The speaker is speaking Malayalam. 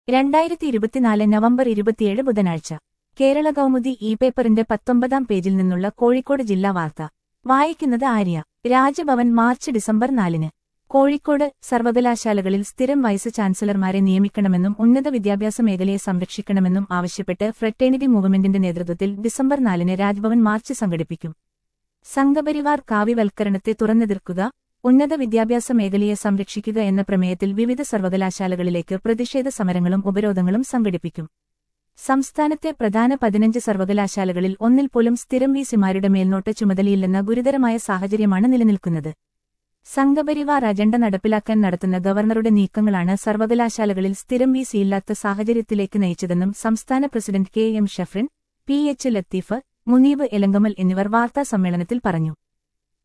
രണ്ടായിരത്തി ഇരുപത്തിനാല് നവംബർ ഇരുപത്തിയേഴ് ബുധനാഴ്ച കേരള കൗമുദി ഇ പേപ്പറിന്റെ പത്തൊമ്പതാം പേജിൽ നിന്നുള്ള കോഴിക്കോട് ജില്ലാ വാർത്ത വായിക്കുന്നത് ആര്യ രാജ്ഭവൻ മാർച്ച് ഡിസംബർ നാലിന് കോഴിക്കോട് സർവകലാശാലകളിൽ സ്ഥിരം വൈസ് ചാൻസലർമാരെ നിയമിക്കണമെന്നും ഉന്നത വിദ്യാഭ്യാസ മേഖലയെ സംരക്ഷിക്കണമെന്നും ആവശ്യപ്പെട്ട് ഫ്രറ്റേണിറ്റി മൂവ്മെന്റിന്റെ നേതൃത്വത്തിൽ ഡിസംബർ നാലിന് രാജ്ഭവൻ മാർച്ച് സംഘടിപ്പിക്കും സംഘപരിവാർ കാവ്യവൽക്കരണത്തെ തുറന്നെതിർക്കുക ഉന്നത വിദ്യാഭ്യാസ മേഖലയെ സംരക്ഷിക്കുക എന്ന പ്രമേയത്തിൽ വിവിധ സർവകലാശാലകളിലേക്ക് പ്രതിഷേധ സമരങ്ങളും ഉപരോധങ്ങളും സംഘടിപ്പിക്കും സംസ്ഥാനത്തെ പ്രധാന പതിനഞ്ച് സർവകലാശാലകളിൽ ഒന്നിൽ പോലും സ്ഥിരം വിസിമാരുടെ മേൽനോട്ട ചുമതലയില്ലെന്ന ഗുരുതരമായ സാഹചര്യമാണ് നിലനിൽക്കുന്നത് സംഘപരിവാർ അജണ്ട നടപ്പിലാക്കാൻ നടത്തുന്ന ഗവർണറുടെ നീക്കങ്ങളാണ് സർവകലാശാലകളിൽ സ്ഥിരം വിസിയില്ലാത്ത സാഹചര്യത്തിലേക്ക് നയിച്ചതെന്നും സംസ്ഥാന president K M Shafrin P H Latheef Muneeb Elankamal എന്നിവർ വാർത്താസമ്മേളനത്തിൽ പറഞ്ഞു